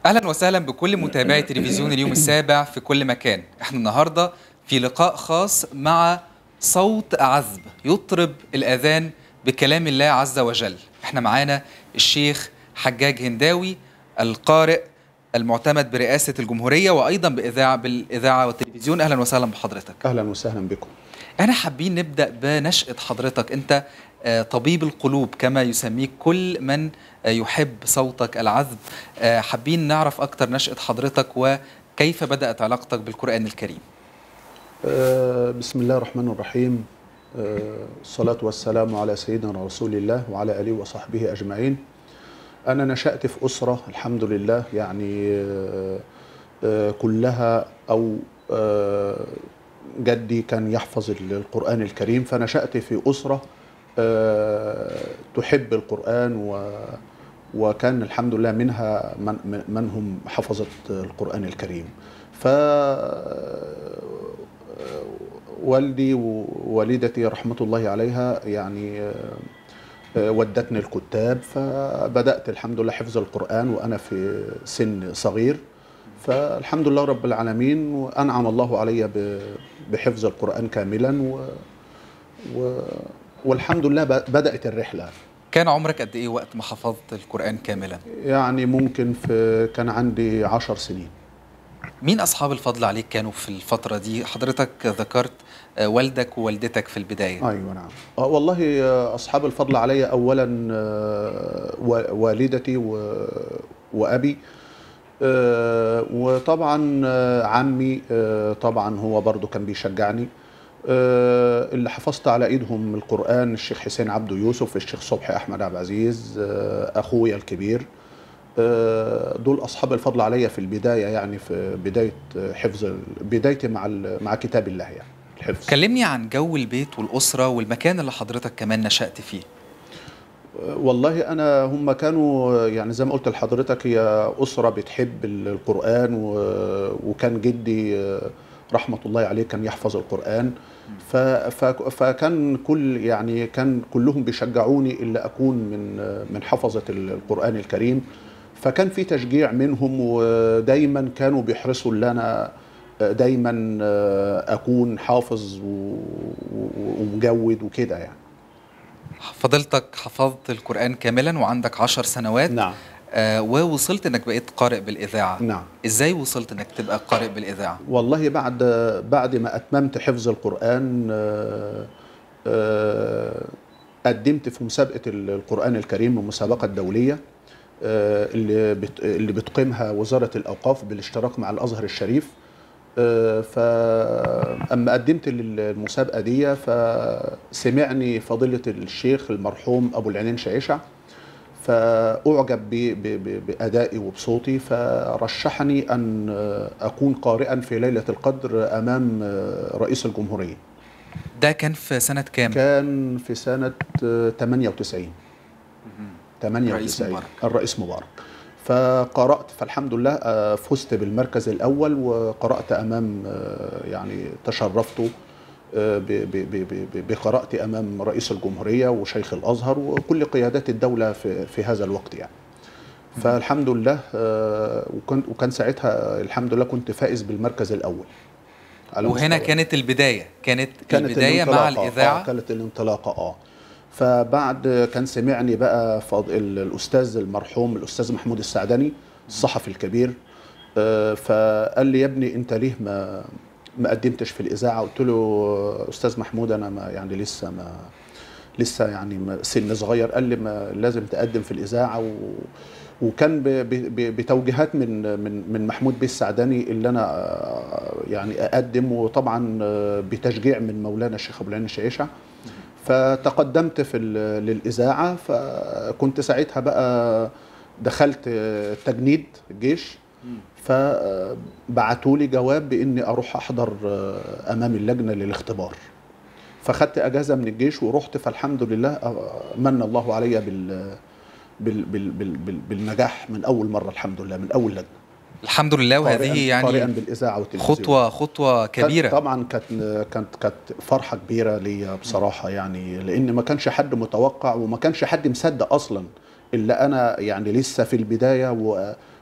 اهلا وسهلا بكل متابعي تلفزيون اليوم السابع في كل مكان احنا النهارده في لقاء خاص مع صوت عذب يطرب الاذان بكلام الله عز وجل احنا معانا الشيخ حجاج هنداوي القارئ المعتمد برئاسه الجمهوريه وايضا باذاعه بالاذاعه والتلفزيون اهلا وسهلا بحضرتك اهلا وسهلا بكم احنا حابين نبدا بنشاه حضرتك انت آه، طبيب القلوب كما يسميك كل من آه، يحب صوتك العذب آه، حابين نعرف اكتر نشاه حضرتك وكيف بدات علاقتك بالقران الكريم آه، بسم الله الرحمن الرحيم آه، الصلاة والسلام على سيدنا رسول الله وعلى آله وصحبه أجمعين أنا نشأت في أسرة الحمد لله يعني آه، آه، كلها أو آه، جدي كان يحفظ القرآن الكريم فنشأت في أسرة آه، تحب القرآن و وكان الحمد لله منها من, من هم حفظت القرآن الكريم ف والدي ووالدتي رحمة الله عليها يعني آه، آه، ودتني الكتاب فبدأت الحمد لله حفظ القرآن وأنا في سن صغير فالحمد لله رب العالمين وأنعم الله علي ب- بحفظ القرآن كاملا و و والحمد لله ب- بدأت الرحلة كان عمرك قد ايه وقت ما حفظت القران كاملا يعني ممكن في كان عندي عشر سنين مين اصحاب الفضل عليك كانوا في الفتره دي حضرتك ذكرت آه، والدك ووالدتك في البدايه ايوه نعم آه والله آه، اصحاب الفضل علي اولا آه، و- والدتي و- وابي آه، وطبعا آه، عمي آه، طبعا هو برضو كان بيشجعني آه، اللي حفظت على ايدهم القران الشيخ حسين عبده يوسف الشيخ صبحي احمد عبد العزيز آه، اخويا الكبير آه، دول اصحاب الفضل عليا في البدايه يعني في بدايه حفظ ال- بدايتي مع ال- مع كتاب الله يعني الحفظ كلمني عن جو البيت والاسره والمكان اللي حضرتك كمان نشات فيه والله انا هم كانوا يعني زي ما قلت لحضرتك هي اسره بتحب ال- القران و- وكان جدي رحمه الله عليه كان يحفظ القران ف- ف- فكان كل يعني كان كلهم بيشجعوني الا اكون من من حفظه ال- القران الكريم فكان في تشجيع منهم ودايما كانوا بيحرصوا ان انا دايما اكون حافظ و- و- ومجود وكده يعني فضلتك حفظت القران كاملا وعندك عشر سنوات نعم آه ووصلت انك بقيت قارئ بالاذاعه نعم ازاي وصلت انك تبقى قارئ بالاذاعه والله بعد بعد ما اتممت حفظ القران آه، آه، قدمت في مسابقه القران الكريم المسابقه الدوليه آه، اللي بت- اللي بتقيمها وزاره الاوقاف بالاشتراك مع الازهر الشريف آه، فاما قدمت للمسابقه دي فسمعني فضيله الشيخ المرحوم ابو العينين شعيشه فأعجب ب- ب- ب- بأدائي وبصوتي فرشحني أن أكون قارئا في ليلة القدر أمام رئيس الجمهورية ده كان في سنه كام كان في سنة 98 98 الرئيس مبارك. الرئيس مبارك فقرأت فالحمد لله آه، فزت بالمركز الأول وقرأت أمام آه، يعني تشرفت آه، ب- ب- ب- ب- بقراءتي أمام رئيس الجمهورية وشيخ الأزهر وكل قيادات الدولة في, في هذا الوقت يعني فالحمد لله آه، وكان وكان ساعتها الحمد لله كنت فائز بالمركز الأول على وهنا مستوى- كانت البدايه كانت, كانت البدايه مع الانطلاقة، الاذاعه آه كانت الانطلاقه اه فبعد كان سمعني بقى فض... ال- الاستاذ المرحوم الاستاذ محمود السعدني الصحفي الكبير آه فقال لي يا ابني انت ليه ما ما قدمتش في الاذاعه قلت له استاذ محمود انا ما يعني لسه ما لسه يعني ما- سن صغير قال لي ما لازم تقدم في الاذاعه و وكان ب- ب- ب- بتوجيهات من من من محمود بيه السعدني اللي انا آه، يعني اقدم وطبعا آه، بتشجيع من مولانا الشيخ ابو العين الشعيشه فتقدمت في ال- للاذاعه فكنت ساعتها بقى دخلت آه، تجنيد الجيش فبعتوا لي جواب باني اروح احضر آه، امام اللجنه للاختبار فخدت اجازه من الجيش ورحت فالحمد لله آه، من الله علي بال بال بال بال بال بالنجاح من اول مره الحمد لله من اول لجنه الحمد لله وهذه قارئاً- قارئا يعني بالاذاعه والتلفزيون خطوه خطوه كانت كبيره طبعا كانت كانت كانت فرحه كبيره ليا بصراحه يعني لان ما كانش حد متوقع وما كانش حد مصدق اصلا الا انا يعني لسه في البدايه و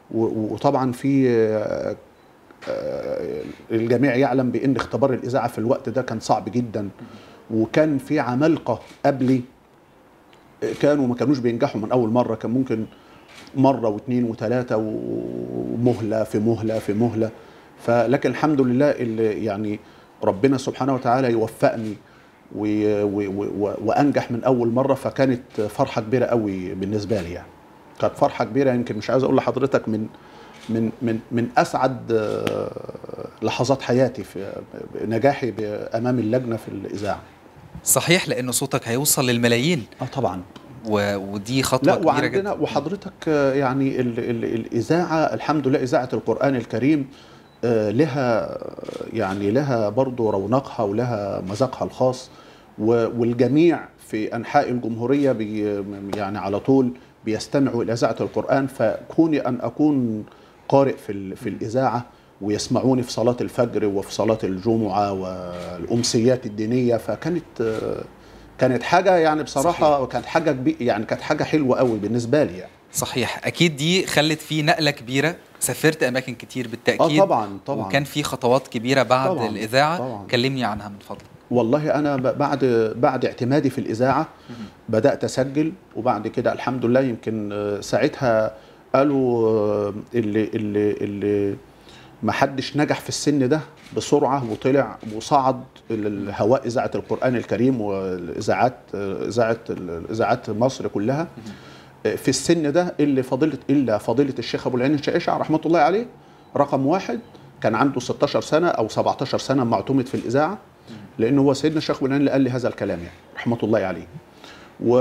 و- وطبعا في آه، آه، الجميع يعلم بان اختبار الاذاعه في الوقت ده كان صعب جدا وكان في عمالقه قبلي كانوا ما كانوش بينجحوا من اول مره كان ممكن مره واثنين وثلاثه ومهله في مهله في مهله فلكن الحمد لله اللي يعني ربنا سبحانه وتعالى يوفقني و- و- و- وانجح من اول مره فكانت فرحه كبيره قوي بالنسبه لي يعني كانت فرحه كبيره يمكن مش عايز اقول لحضرتك من من من من اسعد آه، لحظات حياتي في نجاحي امام اللجنه في الاذاعه صحيح لانه صوتك هيوصل للملايين اه طبعا و... ودي خطوه لا كبيره وعندنا جدا وحضرتك آه، يعني ال ال الاذاعه الحمد لله اذاعه القران الكريم آه، لها يعني لها برضه رونقها ولها مذاقها الخاص و- والجميع في انحاء الجمهوريه بي يعني على طول بيستمعوا الى اذاعه القران فكوني ان اكون قارئ في ال- في الاذاعه ويسمعوني في صلاه الفجر وفي صلاه الجمعه والامسيات الدينيه فكانت آه، كانت حاجه يعني بصراحه كانت حاجه كبي يعني كانت حاجه حلوه قوي بالنسبه لي يعني. صحيح اكيد دي خلت في نقله كبيره سافرت اماكن كتير بالتاكيد اه طبعا طبعا وكان في خطوات كبيره بعد طبعاً، الاذاعه طبعاً. كلمني عنها من فضلك والله انا ب- بعد بعد اعتمادي في الاذاعه بدات اسجل وبعد كده الحمد لله يمكن آه، ساعتها قالوا آه، اللي اللي اللي ما حدش نجح في السن ده بسرعه وطلع وصعد الهواء اذاعه القران الكريم والاذاعات آه، اذاعه اذاعات مصر كلها آه، في السن ده اللي فضيله الا فضيله الشيخ ابو العين الشائشه رحمه الله عليه رقم واحد كان عنده 16 سنه او 17 سنه معتمد في الاذاعه لانه هو سيدنا الشيخ ابو العين اللي قال لي هذا الكلام يعني رحمه الله عليه و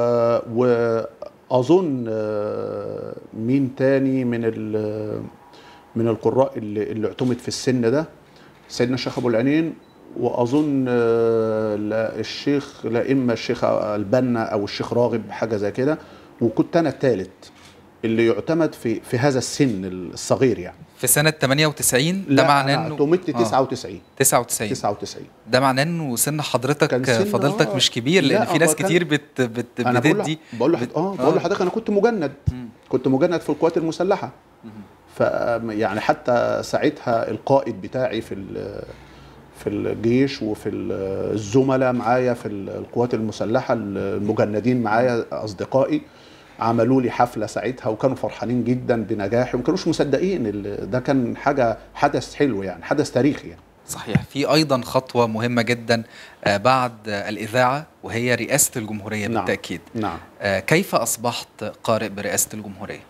واظن آه، مين تاني من ال من القراء اللي, اللي اعتمد في السن ده سيدنا الشيخ ابو العينين واظن آه، لا الشيخ لا اما الشيخ البنا او الشيخ راغب حاجه زي كده وكنت انا الثالث اللي يعتمد في في هذا السن الصغير يعني في سنه 98 ده لا، معناه أنا انه اعتمدت آه، 99 99 99 ده معناه انه سن حضرتك كان سن- فضيلتك آه. مش كبير لان لا، في ناس هو كان- كتير بت بت انا بقول بتدي لح- بقول لح- بت- اه بقول لحضرتك انا كنت مجند مم. كنت مجند في القوات المسلحه ف يعني حتى ساعتها القائد بتاعي في ال- في الجيش وفي ال- الزملاء معايا في ال- القوات المسلحه المجندين معايا اصدقائي عملوا لي حفله ساعتها وكانوا فرحانين جدا بنجاحي وما كانوش مصدقين ال- ده كان حاجه حدث حلو يعني حدث تاريخي يعني صحيح في ايضا خطوه مهمه جدا آه، بعد آه، الاذاعه وهي رئاسه الجمهوريه نعم. بالتاكيد نعم آه، كيف اصبحت قارئ برئاسه الجمهوريه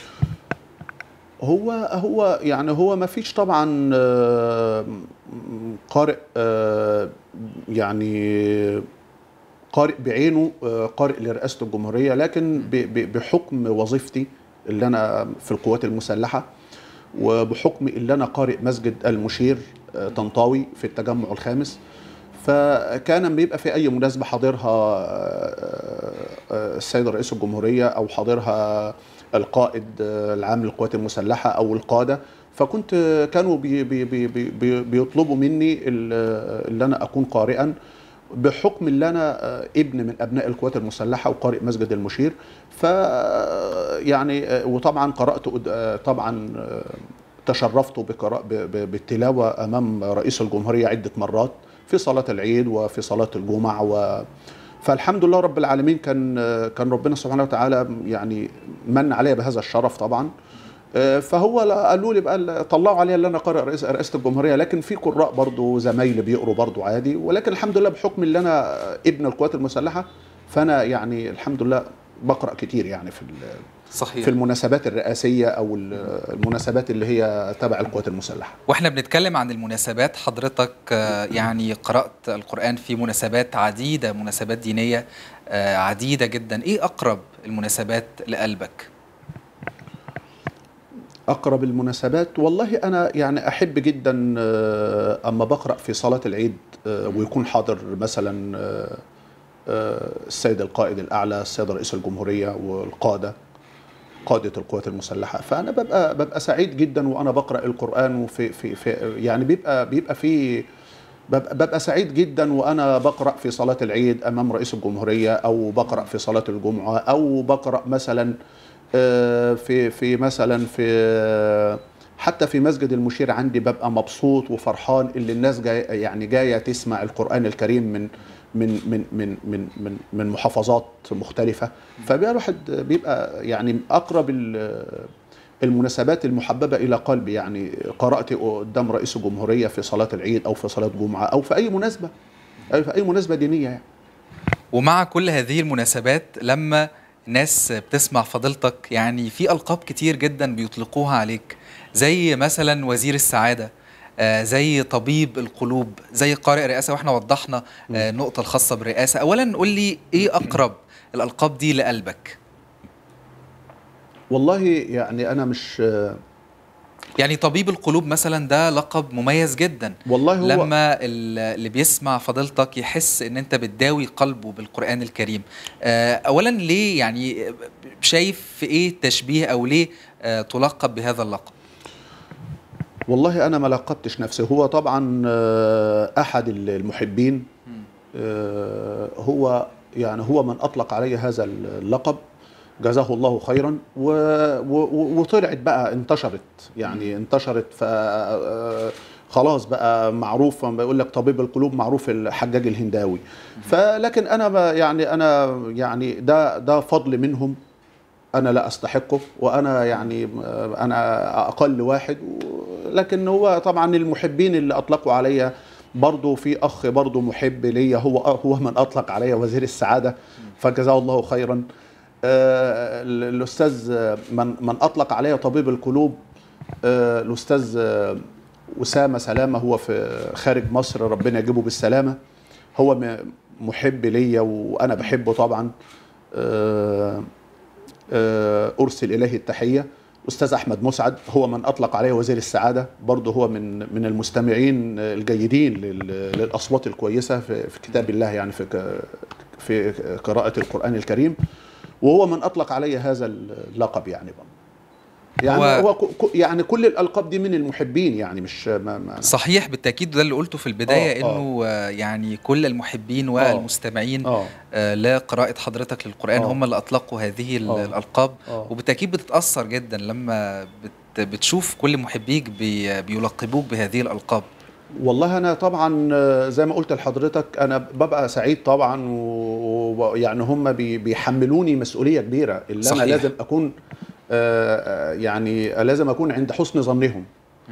هو هو يعني هو ما فيش طبعا آه، قارئ آه، يعني قارئ بعينه آه، قارئ لرئاسة الجمهورية لكن ب- ب- بحكم وظيفتي اللي أنا في القوات المسلحة وبحكم اللي أنا قارئ مسجد المشير آه، طنطاوي في التجمع الخامس فكان لما بيبقى في أي مناسبة حاضرها آه، آه، السيد رئيس الجمهورية أو حاضرها القائد آه، العام للقوات المسلحة أو القادة فكنت آه، كانوا بي بي بي بي بي بيطلبوا مني ال- اللي أنا أكون قارئا بحكم اللي انا آه، ابن من ابناء القوات المسلحه وقارئ مسجد المشير ف يعني آه، وطبعا قرات قد- آه، طبعا آه، تشرفت بقراء ب- ب- بالتلاوه امام رئيس الجمهوريه عده مرات في صلاه العيد وفي صلاه الجمعه و فالحمد لله رب العالمين كان آه، كان ربنا سبحانه وتعالى يعني من علي بهذا الشرف طبعا آه، فهو لا- قالوا لي بقى طلعوا عليا اللي انا قارئ رئيس رئاسه الجمهوريه لكن في قراء برضو زمايلي بيقروا برضو عادي ولكن الحمد لله بحكم اللي انا ابن القوات المسلحه فانا يعني الحمد لله بقرا كتير يعني في ال- صحيح في المناسبات الرئاسيه او ال- المناسبات اللي هي تبع القوات المسلحه واحنا بنتكلم عن المناسبات حضرتك آه، يعني قرأت القرآن في مناسبات عديدة مناسبات دينية آه، عديدة جدا ايه اقرب المناسبات لقلبك اقرب المناسبات والله انا يعني احب جدا آه، اما بقرا في صلاه العيد آه، ويكون حاضر مثلا آه، آه، السيد القائد الاعلى السيد رئيس الجمهوريه والقاده قاده القوات المسلحه فانا ببقى ببقى سعيد جدا وانا بقرا القران وفي في, في يعني بيبقى بيبقى في ببقى, ببقى سعيد جدا وانا بقرا في صلاه العيد امام رئيس الجمهوريه او بقرا في صلاه الجمعه او بقرا مثلا آه، في في مثلا في حتى في مسجد المشير عندي ببقى مبسوط وفرحان اللي الناس جاي يعني جايه تسمع القران الكريم من من من من من من, من محافظات مختلفه فبيبقى الواحد بيبقى يعني اقرب ال- المناسبات المحببه الى قلبي يعني قرات قدام رئيس الجمهوريه في صلاه العيد او في صلاه جمعه او في اي مناسبه أي في اي مناسبه دينيه يعني ومع كل هذه المناسبات لما ناس بتسمع فضيلتك يعني في ألقاب كتير جدا بيطلقوها عليك زي مثلا وزير السعادة آه، زي طبيب القلوب زي قارئ رئاسة واحنا وضحنا آه، النقطة الخاصة بالرئاسة أولا قول لي إيه أقرب الألقاب دي لقلبك والله يعني انا مش يعني طبيب القلوب مثلا ده لقب مميز جدا والله هو لما ال- اللي بيسمع فضيلتك يحس ان انت بتداوي قلبه بالقرآن الكريم آه، اولا ليه يعني شايف في ايه تشبيه او ليه آه، تلقب بهذا اللقب والله انا ما لقبتش نفسي هو طبعا آه، احد المحبين آه، هو يعني هو من اطلق علي هذا اللقب جزاه الله خيرا و و وطلعت بقى انتشرت يعني انتشرت ف آه، خلاص بقى معروف لما بيقول لك طبيب القلوب معروف الحجاج الهنداوي فلكن انا ب- يعني انا يعني ده ده فضل منهم انا لا استحقه وانا يعني آه، انا اقل واحد و- لكن هو طبعا المحبين اللي اطلقوا عليا برضه في اخ برضه محب ليا هو هو من اطلق عليا وزير السعاده فجزاه الله خيرا آه، ال- الاستاذ آه، من من اطلق عليا طبيب القلوب آه، الاستاذ آه، اسامه سلامه هو في خارج مصر ربنا يجيبه بالسلامه هو م- محب ليا وانا بحبه طبعا آه، آه، ارسل اليه التحيه استاذ احمد مسعد هو من اطلق عليه وزير السعاده برضه هو من من المستمعين الجيدين لل- للاصوات الكويسه في في كتاب الله يعني في ك- في قراءه القران الكريم وهو من اطلق علي هذا اللقب يعني برضه يعني هو- هو, ك- ك- يعني كل الالقاب دي من المحبين يعني مش ما ما صحيح بالتاكيد ده اللي قلته في البدايه آه، آه. انه آه، يعني كل المحبين والمستمعين اه آه، لقراءه حضرتك للقران آه. هم اللي اطلقوا هذه ال- آه. الالقاب اه وبالتاكيد بتتاثر جدا لما بت بتشوف كل محبيك بي بيلقبوك بهذه الالقاب والله انا طبعا آه، زي ما قلت لحضرتك انا ببقى سعيد طبعا ويعني هم بي- بيحملوني مسؤوليه كبيره اللي صحيح. انا لازم اكون آه، آه، يعني لازم اكون عند حسن ظنهم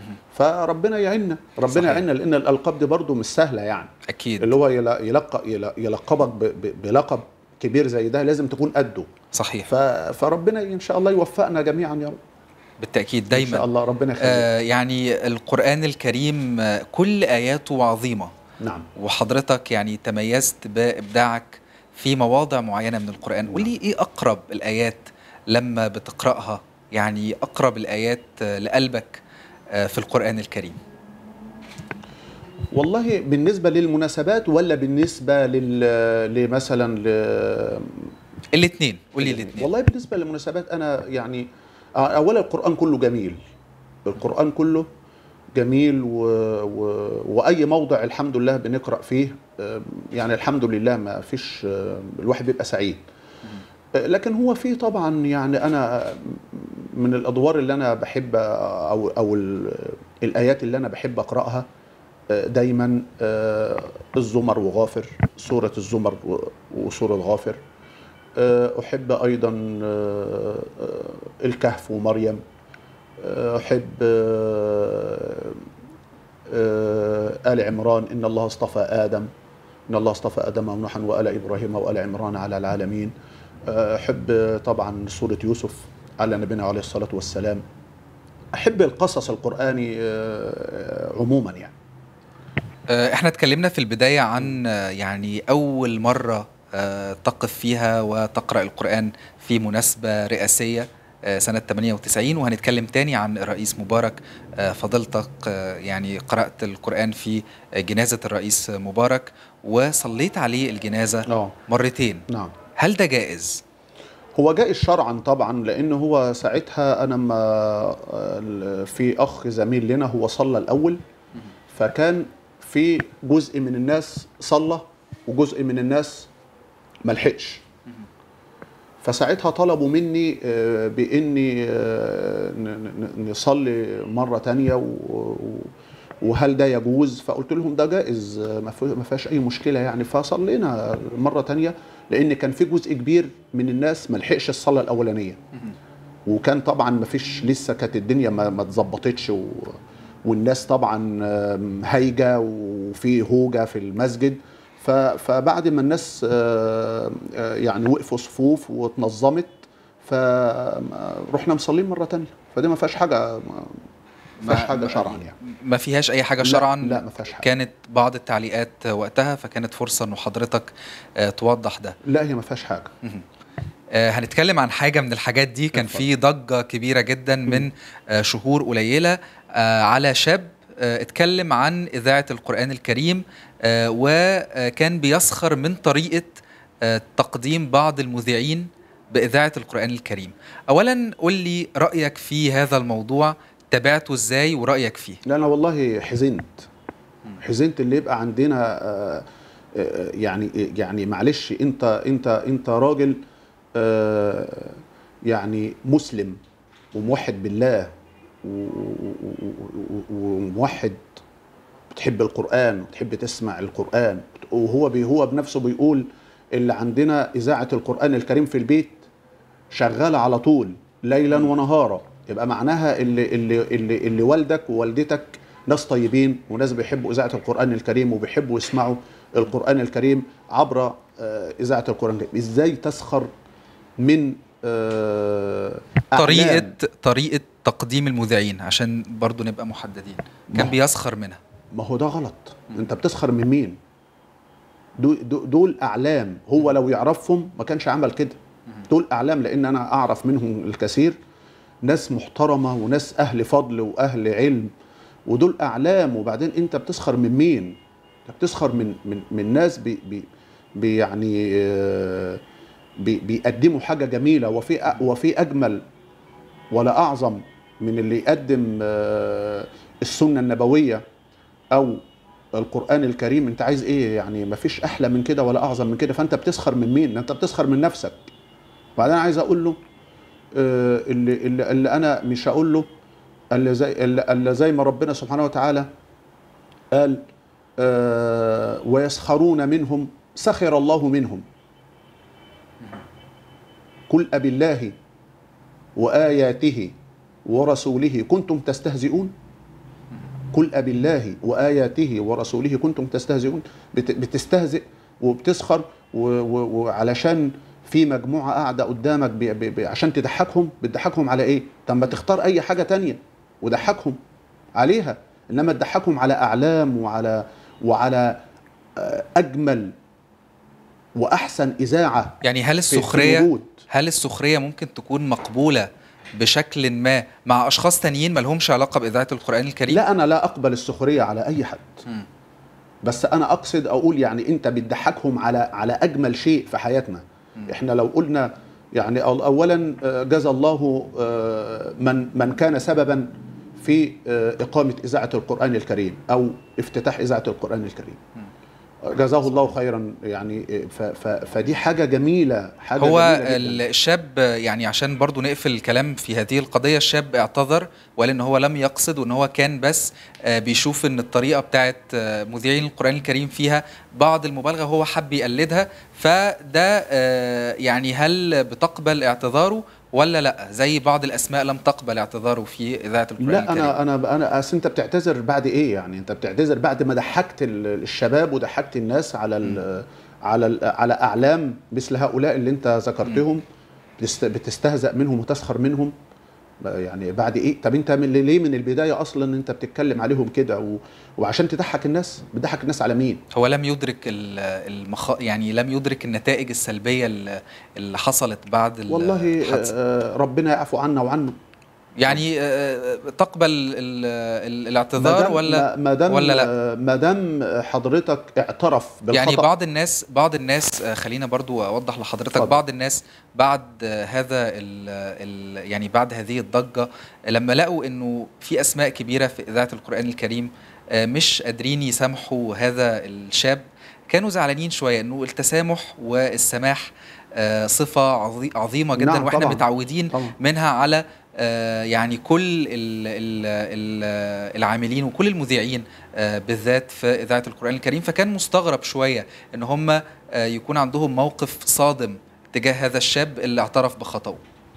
فربنا يعيننا ربنا صحيح. يعيننا لان الالقاب دي برضو مش سهله يعني اكيد اللي هو يلا- يلق يلا- يلقبك ب- ب- بلقب كبير زي ده لازم تكون قده صحيح ف- فربنا ان شاء الله يوفقنا جميعا يا رب بالتاكيد ان شاء دايما الله ربنا يخليك آه يعني القران الكريم آه، كل اياته عظيمه نعم وحضرتك يعني تميزت بابداعك في مواضع معينه من القران قول لي ايه اقرب الايات لما بتقراها يعني اقرب الايات آه، لقلبك آه، في القران الكريم والله بالنسبة للمناسبات ولا بالنسبة لل لمثلا ل... الاثنين قول لي الاثنين والله بالنسبة للمناسبات أنا يعني آه، أولا القرآن كله جميل القرآن كله جميل و... و... وأي موضع الحمد لله بنقرأ فيه آه، يعني الحمد لله ما فيش آه، الواحد بيبقى سعيد آه، لكن هو في طبعا يعني أنا من الأدوار اللي أنا بحب أو أو ال- الآيات اللي أنا بحب أقرأها دايما آه، الزمر وغافر سورة الزمر و- وسورة غافر آه، أحب أيضا آه، آه، الكهف ومريم آه، أحب آه، آه، آل عمران إن الله اصطفى آدم إن الله اصطفى آدم ونوحا وآل إبراهيم وآل عمران على العالمين آه، أحب طبعا سورة يوسف على نبينا عليه الصلاة والسلام أحب القصص القرآني آه، عموما يعني آه، احنا اتكلمنا في البداية عن آه، يعني أول مرة آه، تقف فيها وتقرأ القرآن في مناسبة رئاسية آه، سنة 98 وهنتكلم تاني عن الرئيس مبارك آه، فضلتك آه، يعني قرأت القرآن في آه، جنازة الرئيس مبارك وصليت عليه الجنازة اه مرتين نعم هل ده جائز؟ هو جائز شرعا طبعا لان هو ساعتها انا ما في اخ زميل لنا هو صلى الاول فكان في جزء من الناس صلى وجزء من الناس ما لحقش فساعتها طلبوا مني آه، باني آه، ن- ن- نصلي مره تانية و- و- وهل ده يجوز فقلت لهم ده جائز آه، ما فيه- ما فيهاش اي مشكله يعني فصلينا مره تانية لان كان في جزء كبير من الناس ما لحقش الصلاه الاولانيه وكان طبعا ما فيش لسه كانت الدنيا ما ما اتظبطتش و... والناس طبعا آم، هايجه وفي هوجه في المسجد ف... فبعد ما الناس آه، آه، يعني وقفوا صفوف واتنظمت فرحنا مصلين مره تانية فدي ما فيهاش حاجه ما ما فيهاش حاجه شرعا يعني ما فيهاش اي حاجه لا- شرعا لا ما فيهاش حاجه كانت بعض التعليقات وقتها فكانت فرصه انه حضرتك آه، توضح ده لا هي ما فيهاش حاجه آه، هنتكلم عن حاجه من الحاجات دي كان اتفضل. في ضجه كبيره جدا من آه، شهور قليله آه، على شاب آه، اتكلم عن اذاعه القران الكريم آه، وكان بيسخر من طريقه آه، تقديم بعض المذيعين باذاعه القران الكريم اولا قل لي رايك في هذا الموضوع تابعته ازاي ورايك فيه لا انا والله حزنت حزنت اللي يبقى عندنا آه، آه، يعني يعني معلش انت انت انت راجل آه، يعني مسلم وموحد بالله و- و- و- وموحد بتحب القرآن وتحب تسمع القرآن وهو بي هو بنفسه بيقول اللي عندنا إذاعة القرآن الكريم في البيت شغالة على طول ليلا ونهارا يبقى معناها اللي اللي اللي, اللي والدك ووالدتك ناس طيبين وناس بيحبوا إذاعة القرآن الكريم وبيحبوا يسمعوا القرآن الكريم عبر آه، إذاعة القرآن الكريم إزاي تسخر من آه، طريقه أعلام طريقه تقديم المذيعين عشان برضو نبقى محددين كان ما- بيسخر منها ما هو ده غلط انت بتسخر من مين دو- دو- دول اعلام هو لو يعرفهم ما كانش عمل كده دول اعلام لان انا اعرف منهم الكثير ناس محترمه وناس اهل فضل واهل علم ودول اعلام وبعدين انت بتسخر من مين انت بتسخر من من من ناس بي بي بي يعني آه، بي بيقدموا حاجه جميله وفي أ- وفي اجمل ولا اعظم من اللي يقدم آه، السنه النبويه او القران الكريم انت عايز ايه يعني ما فيش احلى من كده ولا اعظم من كده فانت بتسخر من مين انت بتسخر من نفسك وبعدين عايز اقول له آه، اللي, اللي, اللي انا مش هقول له اللي زي اللي, اللي زي ما ربنا سبحانه وتعالى قال آه، ويسخرون منهم سخر الله منهم قل أبي الله وآياته ورسوله كنتم تستهزئون قل أبي الله وآياته ورسوله كنتم تستهزئون بت- بتستهزئ وبتسخر و- و- وعلشان في مجموعة قاعدة قدامك بي بي بي عشان تضحكهم بتضحكهم على إيه؟ طب ما تختار أي حاجة تانية وضحكهم عليها إنما تضحكهم على أعلام وعلى وعلى آه، أجمل وأحسن إذاعة يعني هل في- في السخريه الوجود. هل السخريه ممكن تكون مقبوله بشكل ما مع اشخاص تانيين ما لهمش علاقه باذاعه القران الكريم لا أنا لا أقبل السخرية على أي حد مم. بس انا اقصد اقول يعني انت بتضحكهم على على اجمل شيء في حياتنا احنا لو قلنا يعني أول- اولا آه، جزا الله آه، من من كان سببا في آه، اقامه اذاعه القران الكريم او افتتاح اذاعه القران الكريم جزاه الله خيرا يعني آه، ف- ف- فدي حاجه جميله حاجه هو جميلة جداً. الشاب يعني عشان برضو نقفل الكلام في هذه القضية الشاب اعتذر وقال ان هو لم يقصد وان هو كان بس آه، بيشوف ان الطريقة بتاعت آه، مذيعين القرآن الكريم فيها بعض المبالغة هو حب يقلدها فده آه، يعني هل بتقبل اعتذاره ولا لا زي بعض الاسماء لم تقبل اعتذاره في اذاعة القرآن لا الكريم انا انا انا اصل انت بتعتذر بعد ايه يعني انت بتعتذر بعد ما ضحكت ال- الشباب وضحكت الناس على ال على ال على اعلام مثل هؤلاء اللي انت ذكرتهم بتست- بتستهزأ منهم وتسخر منهم يعني بعد ايه طب انت من ليه من البدايه اصلا انت بتتكلم عليهم كده و... وعشان تضحك الناس بتضحك الناس على مين هو لم يدرك ال- المخ... يعني لم يدرك النتائج السلبية اللي- اللي حصلت بعد ال- والله الحادثة آه، ربنا يعفو عنا وعنه يعني آه، تقبل ال- ال- الاعتذار مادام- ولا ما دام ولا لا؟ ما دام حضرتك اعترف بالخطا يعني بعض الناس بعض الناس آه، خلينا برضو اوضح لحضرتك اتفضل. بعض الناس بعد آه، هذا ال ال يعني بعد هذه الضجه لما لقوا انه في اسماء كبيره في اذاعه القران الكريم آه، مش قادرين يسامحوا هذا الشاب كانوا زعلانين شويه انه التسامح والسماح آه، صفه عظي- عظيمه جدا نعم، واحنا طبعاً. متعودين طبعا منها على آه، يعني كل ال ال ال العاملين وكل المذيعين آه، بالذات في اذاعه القران الكريم فكان مستغرب شويه ان هم آه، يكون عندهم موقف صادم تجاه هذا الشاب اللي اعترف بخطأه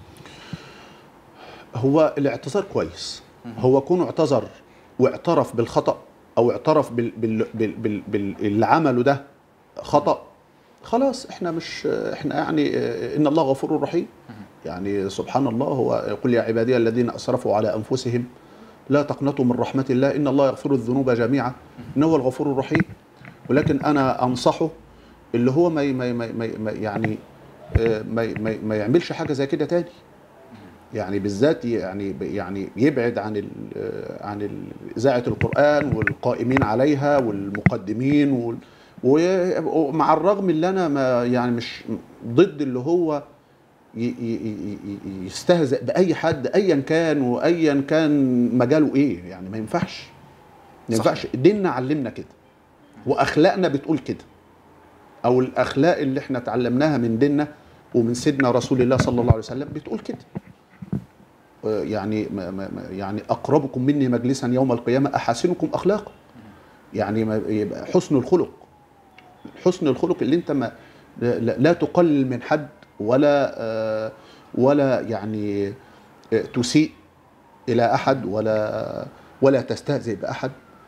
هو الاعتذار كويس هو كونه اعتذر واعترف بالخطأ او اعترف بال بال بال بال بال اللي عمله ده خطأ خلاص احنا مش احنا يعني اه، ان الله غفور رحيم يعني سبحان الله هو يقول يا عبادي الذين اسرفوا على انفسهم لا تقنطوا من رحمة الله ان الله يغفر الذنوب جميعا انه هو الغفور الرحيم ولكن انا انصحه اللي هو ما ي- ما ي- ما ي- ما ي- ما ي- يعني اه، ما ي- ما ي- ما يعملش حاجة زي كده تاني يعني بالذات يعني يعني يبعد عن ال عن ال- اذاعه القران والقائمين عليها والمقدمين وال و- ومع الرغم اللي انا ما يعني مش ضد اللي هو ي- ي- ي- ي- يستهزئ باي حد ايا كان وايا كان مجاله ايه يعني ما ينفعش ما صح. ينفعش ديننا علمنا كده واخلاقنا بتقول كده او الاخلاق اللي احنا اتعلمناها من ديننا ومن سيدنا رسول الله صلى الله عليه وسلم بتقول كده آه، يعني ما ما ما- يعني اقربكم مني مجلسا يوم القيامه احاسنكم اخلاقا يعني ما يبقى حسن الخلق حسن الخلق اللي انت ما لا, لا تقلل من حد ولا آه، ولا يعني آه، تسيء الى احد ولا ولا تستهزئ باحد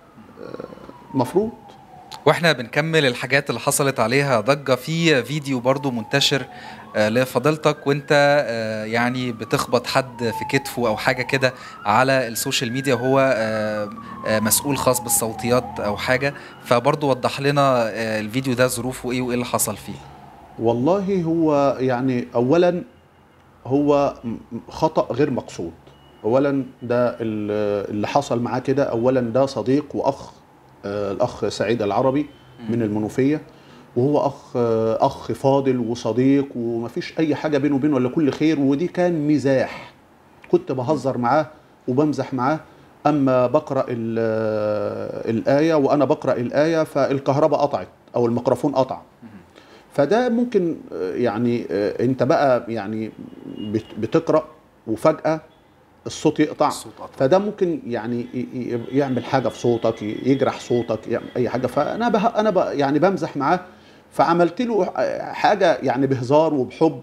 آه، مفروض واحنا بنكمل الحاجات اللي حصلت عليها ضجة في فيديو برضو منتشر آه، لفضيلتك وانت آه، يعني بتخبط حد في كتفه او حاجة كده على السوشيال ميديا وهو آه، آه، مسؤول خاص بالصوتيات او حاجة فبرضو وضح لنا آه، الفيديو ده ظروفه ايه وايه اللي حصل فيه والله هو يعني اولا هو م- خطا غير مقصود اولا ده ال- اللي حصل معاه كده اولا ده صديق واخ آه، الاخ سعيد العربي من المنوفيه وهو اخ آه، اخ فاضل وصديق ومفيش اي حاجه بينه وبينه الا كل خير ودي كان مزاح كنت بهزر معاه وبمزح معاه اما بقرا ال- آه، الايه وانا بقرا الايه فالكهرباء قطعت او الميكروفون قطع فده ممكن آه، يعني آه، انت بقى يعني بت- بتقرا وفجاه الصوت يقطع الصوت قطع. فده ممكن يعني ي- ي- يعمل حاجه في صوتك ي- يجرح صوتك يعمل اي حاجه فانا به انا ب يعني بمزح معاه فعملت له حاجه يعني بهزار وبحب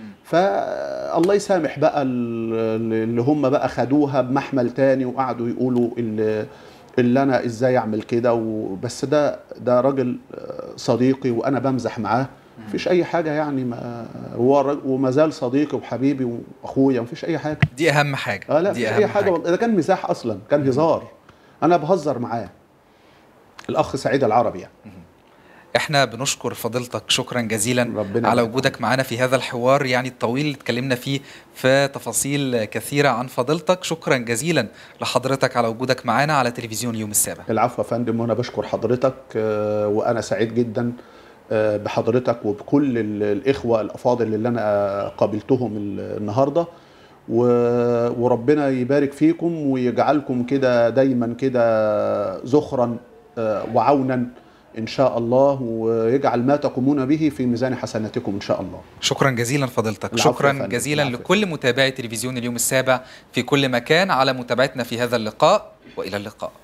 فالله يسامح بقى ال- اللي هم بقى خدوها بمحمل تاني وقعدوا يقولوا اللي, اللي انا ازاي اعمل كده وبس ده ده راجل آه، صديقي وانا بمزح معاه مفيش اي حاجه يعني ما هو راجل- وما زال صديقي وحبيبي واخويا مفيش اي حاجه دي اهم حاجة اه لا دي مفيش اهم اي حاجه والله ده كان مزاح اصلا كان هزار انا بهزر معاه الاخ سعيد العربي يعني احنا بنشكر فضيلتك شكرا جزيلا ربنا على يبارك وجودك معنا في هذا الحوار يعني الطويل اللي اتكلمنا فيه في تفاصيل كثيرة عن فضيلتك شكرا جزيلا لحضرتك على وجودك معنا على تلفزيون يوم السابع العفو يا فندم وانا بشكر حضرتك آه، وانا سعيد جدا آه، بحضرتك وبكل ال- الاخوه الافاضل اللي انا قابلتهم ال- النهارده و- وربنا يبارك فيكم ويجعلكم كده دايما كده ذخرا آه، وعونا ان شاء الله ويجعل ما تقومون به في ميزان حسناتكم ان شاء الله شكرا جزيلا فضيلتك العفو يا شكرا فندم، جزيلا العفو يا لكل متابعي تلفزيون اليوم السابع في كل مكان على متابعتنا في هذا اللقاء والى اللقاء